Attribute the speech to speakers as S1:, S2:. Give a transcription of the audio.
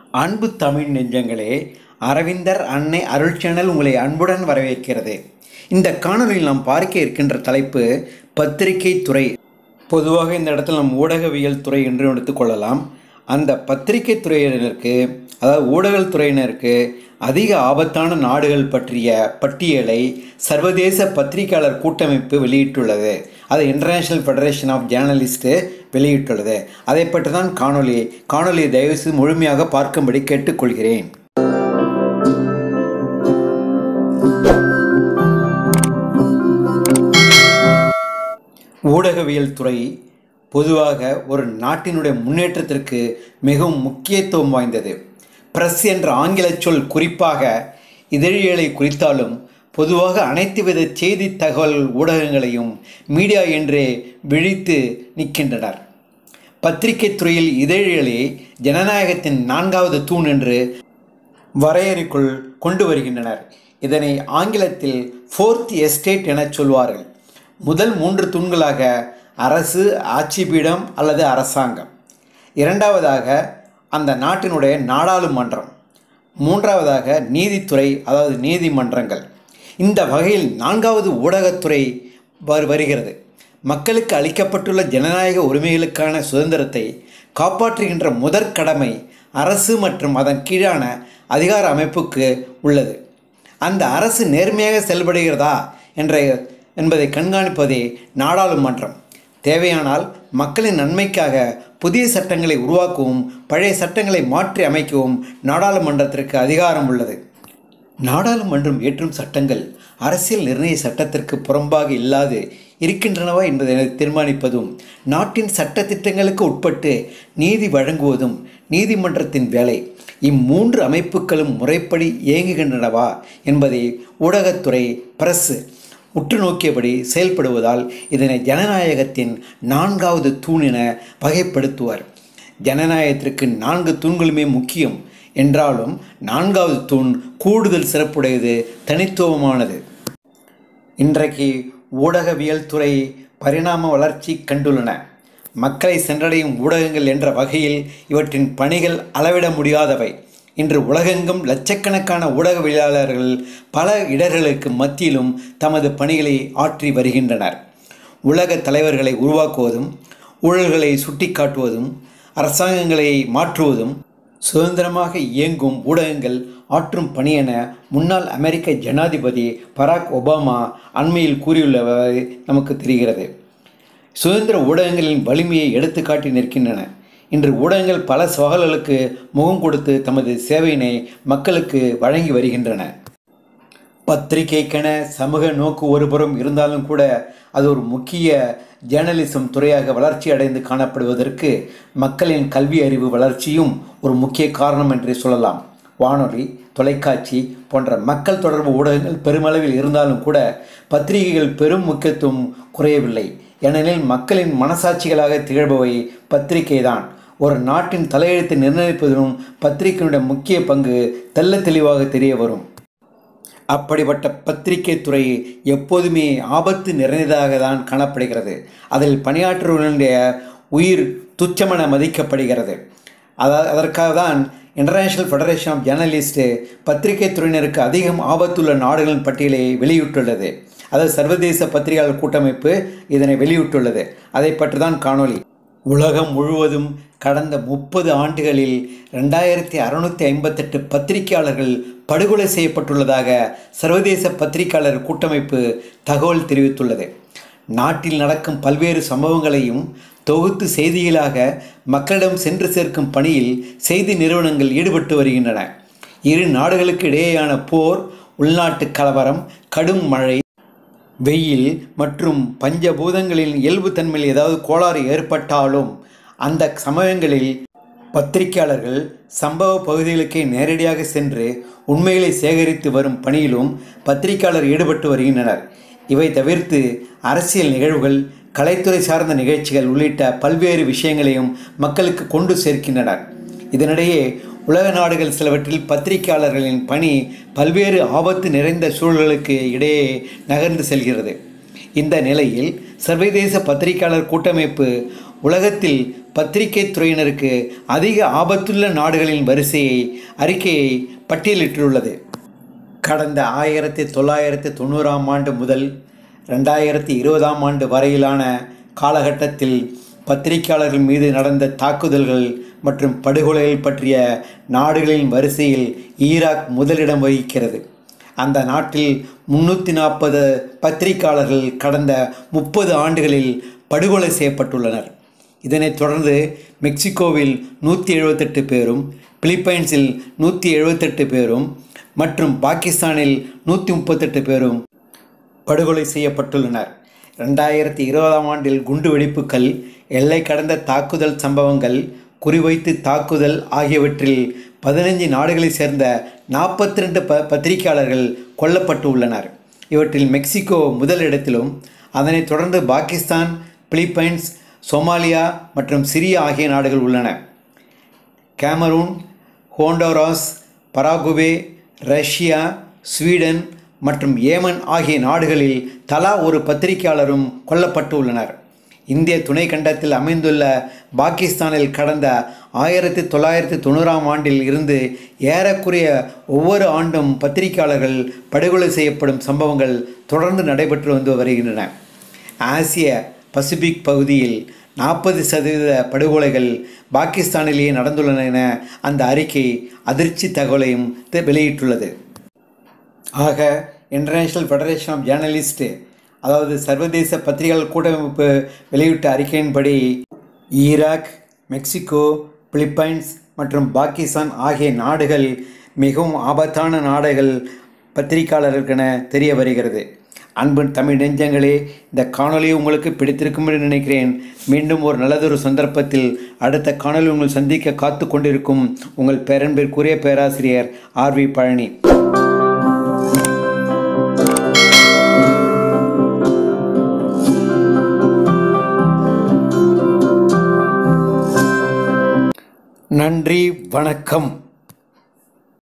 S1: அன்பு தமிழ் நெஞ்சங்களே அரவிந்தர் அன்னை அருள் சேனல் உங்களை அன்புடன் வரவேற்கிறது இந்த காணொலியில் நாம் பார்க்க இருக்கின்ற தலைப்பு பத்திரிகை துறை பொதுவாக இந்த இடத்துல நாம் ஊடகவியல் துறை என்று எடுத்துக்கொள்ளலாம் அந்த பத்திரிகை துறையினருக்கு அதாவது ஊடகத் துறையினருக்கு அதிக ஆபத்தான நாடுகள் பற்றிய பட்டியலை சர்வதேச பத்திரிகையாளர் கூட்டமைப்பு வெளியிட்டுள்ளது அது இன்டர்நேஷனல் ஃபெடரேஷன் ஆஃப் ஜேர்னலிஸ்ட்டு வெளியிட்டுள்ளது அதை பற்றி தான் காணொலி காணொலியை தயவுசெய்து முழுமையாக பார்க்கும்படி கேட்டுக்கொள்கிறேன் ஊடகவியல் துறை பொதுவாக ஒரு நாட்டினுடைய முன்னேற்றத்திற்கு மிகவும் முக்கியத்துவம் வாய்ந்தது பிரஸ் என்ற ஆங்கிலச் சொல் குறிப்பாக இதழியலை குறித்தாலும் பொதுவாக அனைத்து வித செய்தி தகவல் ஊடகங்களையும் மீடியா என்றே விழித்து நிற்கின்றனர் பத்திரிகை துறையில் இதழியலே ஜனநாயகத்தின் நான்காவது தூண் என்று வரையறைக்குள் கொண்டு வருகின்றனர் இதனை ஆங்கிலத்தில் ஃபோர்த் எஸ்டேட் என சொல்வார்கள் முதல் மூன்று தூண்களாக அரசு ஆட்சிபீடம் அல்லது அரசாங்கம் இரண்டாவதாக அந்த நாட்டினுடைய நாடாளுமன்றம் மூன்றாவதாக நீதித்துறை அதாவது நீதிமன்றங்கள் இந்த வகையில் நான்காவது ஊடகத்துறை வரு வருகிறது மக்களுக்கு அளிக்கப்பட்டுள்ள ஜனநாயக உரிமைகளுக்கான சுதந்திரத்தை காப்பாற்றுகின்ற முதற் கடமை அரசு மற்றும் அதன் கீழான அதிகார அமைப்புக்கு உள்ளது அந்த அரசு நேர்மையாக செயல்படுகிறதா என்ற என்பதை கண்காணிப்பதே நாடாளுமன்றம் தேவையானால் மக்களின் நன்மைக்காக புதிய சட்டங்களை உருவாக்கவும் பழைய சட்டங்களை மாற்றி அமைக்கவும் நாடாளுமன்றத்திற்கு அதிகாரம் உள்ளது நாடாளுமன்றம் ஏற்றும் சட்டங்கள் அரசியல் நிர்ணய சட்டத்திற்கு புறம்பாக இல்லாது இருக்கின்றனவா என்பதை தீர்மானிப்பதும் நாட்டின் சட்ட திட்டங்களுக்கு உட்பட்டு நீதி வழங்குவதும் நீதிமன்றத்தின் வேலை இம்மூன்று அமைப்புகளும் முறைப்படி இயங்குகின்றனவா என்பதை ஊடகத்துறை பிரஸ் உற்று நோக்கியபடி செயல்படுவதால் இதனை ஜனநாயகத்தின் நான்காவது தூண் என வகைப்படுத்துவார் ஜனநாயகத்திற்கு நான்கு தூண்களுமே முக்கியம் என்றாலும் நான்காவது தூண் கூடுதல் சிறப்புடையது தனித்துவமானது இன்றைக்கு ஊடகவியல் துறை பரிணாம வளர்ச்சி கண்டுள்ளன மக்களை சென்றடையும் ஊடகங்கள் என்ற வகையில் இவற்றின் பணிகள் அளவிட முடியாதவை இன்று உலகெங்கும் லட்சக்கணக்கான ஊடகவியலாளர்கள் பல இடர்களுக்கு மத்தியிலும் தமது பணிகளை ஆற்றி வருகின்றனர் உலக தலைவர்களை உருவாக்குவதும் ஊழல்களை சுட்டிக்காட்டுவதும் அரசாங்கங்களை மாற்றுவதும் சுதந்திரமாக இயங்கும் ஊடகங்கள் ஆற்றும் பணி என முன்னாள் அமெரிக்க ஜனாதிபதி பராக் ஒபாமா அண்மையில் கூறியுள்ளவாறு நமக்கு தெரிகிறது சுதந்திர ஊடகங்களின் வலிமையை எடுத்துக்காட்டி நிற்கின்றன இன்று ஊடகங்கள் பல சவால்களுக்கு முகம் கொடுத்து தமது சேவையினை மக்களுக்கு வழங்கி வருகின்றன பத்திரிகைக்கென சமூக நோக்கு ஒருபுறம் இருந்தாலும் கூட அது ஒரு முக்கிய ஜேர்னலிசம் துறையாக வளர்ச்சி அடைந்து காணப்படுவதற்கு மக்களின் கல்வி அறிவு வளர்ச்சியும் ஒரு முக்கிய காரணம் என்றே சொல்லலாம் வானொலி தொலைக்காட்சி போன்ற மக்கள் தொடர்பு ஊடகங்கள் பெருமளவில் இருந்தாலும் கூட பத்திரிகைகள் பெரும் முக்கியத்துவம் குறையவில்லை ஏனெனில் மக்களின் மனசாட்சிகளாக திகழ்பவை பத்திரிகை தான் ஒரு நாட்டின் தலையெழுத்தை நிர்ணயிப்பதிலும் பத்திரிகையினுடைய முக்கிய பங்கு தெல்ல தெளிவாக தெரிய வரும் அப்படிப்பட்ட பத்திரிகை துறை எப்போதுமே ஆபத்து நிறைந்ததாக தான் காணப்படுகிறது அதில் பணியாற்றுவர்களுடைய உயிர் துச்சமென மதிக்கப்படுகிறது அதா அதற்காக தான் இன்டர்நேஷ்னல் ஃபெடரேஷன் ஆஃப் ஜேர்னலிஸ்ட்டு பத்திரிகை துறையினருக்கு அதிகம் ஆபத்துள்ள நாடுகளின் பட்டியலை வெளியிட்டுள்ளது அதாவது சர்வதேச பத்திரிகையாளர் கூட்டமைப்பு இதனை வெளியிட்டுள்ளது அதை பற்றி தான் காணொலி உலகம் முழுவதும் கடந்த முப்பது ஆண்டுகளில் ரெண்டாயிரத்தி அறுநூற்றி ஐம்பத்தெட்டு பத்திரிகையாளர்கள் படுகொலை செய்யப்பட்டுள்ளதாக சர்வதேச பத்திரிகையாளர் கூட்டமைப்பு தகவல் தெரிவித்துள்ளது நாட்டில் நடக்கும் பல்வேறு சம்பவங்களையும் தொகுத்து செய்திகளாக மக்களிடம் சென்று சேர்க்கும் பணியில் செய்தி நிறுவனங்கள் ஈடுபட்டு வருகின்றன இரு நாடுகளுக்கு இடையேயான போர் உள்நாட்டு கலவரம் கடும் மழை வெயில் மற்றும் பஞ்சபூதங்களின் இயல்புத்தன்மையில் ஏதாவது கோளாறு ஏற்பட்டாலும் அந்த சமயங்களில் பத்திரிகையாளர்கள் சம்பவ பகுதிகளுக்கே நேரடியாக சென்று உண்மைகளை சேகரித்து வரும் பணியிலும் பத்திரிகையாளர் ஈடுபட்டு வருகின்றனர் இவை தவிர்த்து அரசியல் நிகழ்வுகள் கலைத்துறை சார்ந்த நிகழ்ச்சிகள் உள்ளிட்ட பல்வேறு விஷயங்களையும் மக்களுக்கு கொண்டு சேர்க்கின்றனர் இதனிடையே உலக நாடுகள் சிலவற்றில் பத்திரிகையாளர்களின் பணி பல்வேறு ஆபத்து நிறைந்த சூழல்களுக்கு இடையே நகர்ந்து செல்கிறது இந்த நிலையில் சர்வதேச பத்திரிகையாளர் கூட்டமைப்பு உலகத்தில் பத்திரிகை துறையினருக்கு அதிக ஆபத்துள்ள நாடுகளின் வரிசையை அறிக்கையை பட்டியலிட்டுள்ளது கடந்த ஆயிரத்தி தொள்ளாயிரத்தி தொண்ணூறாம் ஆண்டு முதல் ரெண்டாயிரத்தி இருபதாம் ஆண்டு வரையிலான காலகட்டத்தில் பத்திரிகையாளர்கள் மீது நடந்த தாக்குதல்கள் மற்றும் படுகொலைகள் பற்றிய நாடுகளின் வரிசையில் ஈராக் முதலிடம் வகிக்கிறது அந்த நாட்டில் முன்னூற்றி நாற்பது பத்திரிகையாளர்கள் கடந்த முப்பது ஆண்டுகளில் படுகொலை செய்யப்பட்டுள்ளனர் இதனைத் தொடர்ந்து மெக்சிகோவில் நூற்றி எழுபத்தெட்டு பேரும் பிலிப்பைன்ஸில் நூற்றி எழுபத்தெட்டு பேரும் மற்றும் பாகிஸ்தானில் நூற்றி முப்பத்தெட்டு பேரும் படுகொலை செய்யப்பட்டுள்ளனர் ரெண்டாயிரத்தி இருபதாம் ஆண்டில் குண்டு வெடிப்புகள் எல்லை கடந்த தாக்குதல் சம்பவங்கள் குறிவைத்து தாக்குதல் ஆகியவற்றில் பதினைஞ்சு நாடுகளைச் சேர்ந்த நாற்பத்தி ரெண்டு ப பத்திரிகையாளர்கள் கொல்லப்பட்டு உள்ளனர் இவற்றில் மெக்சிகோ முதல் இடத்திலும் அதனைத் தொடர்ந்து பாகிஸ்தான் பிலிப்பைன்ஸ் சோமாலியா மற்றும் சிரியா ஆகிய நாடுகள் உள்ளன Cameroon Honduras Paraguay Russia Sweden மற்றும் ஏமன் ஆகிய நாடுகளில் தலா ஒரு பத்திரிகையாளரும் கொல்லப்பட்டு உள்ளனர் இந்திய துணை கண்டத்தில் அமைந்துள்ள பாகிஸ்தானில் கடந்த ஆயிரத்தி தொள்ளாயிரத்தி தொண்ணூறாம் ஆண்டில் இருந்து ஏறக்குறைய ஒவ்வொரு ஆண்டும் பத்திரிகையாளர்கள் படுகொலை செய்யப்படும் சம்பவங்கள் தொடர்ந்து நடைபெற்று வந்து வருகின்றன ஆசிய பசிபிக் பகுதியில் நாற்பது சதவீத படுகொலைகள் பாகிஸ்தானிலேயே நடந்துள்ளன என அந்த அறிக்கை அதிர்ச்சி தகவலையும் வெளியிட்டுள்ளது ஆக இன்டர்நேஷ்னல் ஃபெடரேஷன் ஆஃப் ஜேர்னலிஸ்ட் அதாவது சர்வதேச பத்திரிகைகள் கூட்டமைப்பு வெளியிட்ட அறிக்கையின்படி ஈராக் மெக்சிகோ பிலிப்பைன்ஸ் மற்றும் பாகிஸ்தான் ஆகிய நாடுகள் மிகவும் ஆபத்தான நாடுகள் பத்திரிகையாளர்களுக்கென தெரிய வருகிறது அன்பு தமிழ் நெஞ்சங்களே இந்த காணொலி உங்களுக்கு பிடித்திருக்கும் என்று நினைக்கிறேன் மீண்டும் ஒரு நல்லதொரு சந்தர்ப்பத்தில் அடுத்த காணொலி உங்கள் சந்திக்க காத்து கொண்டிருக்கும் உங்கள் பேரன்பிற்குரிய பேராசிரியர் ஆர் வி பழனி நன்றி வணக்கம்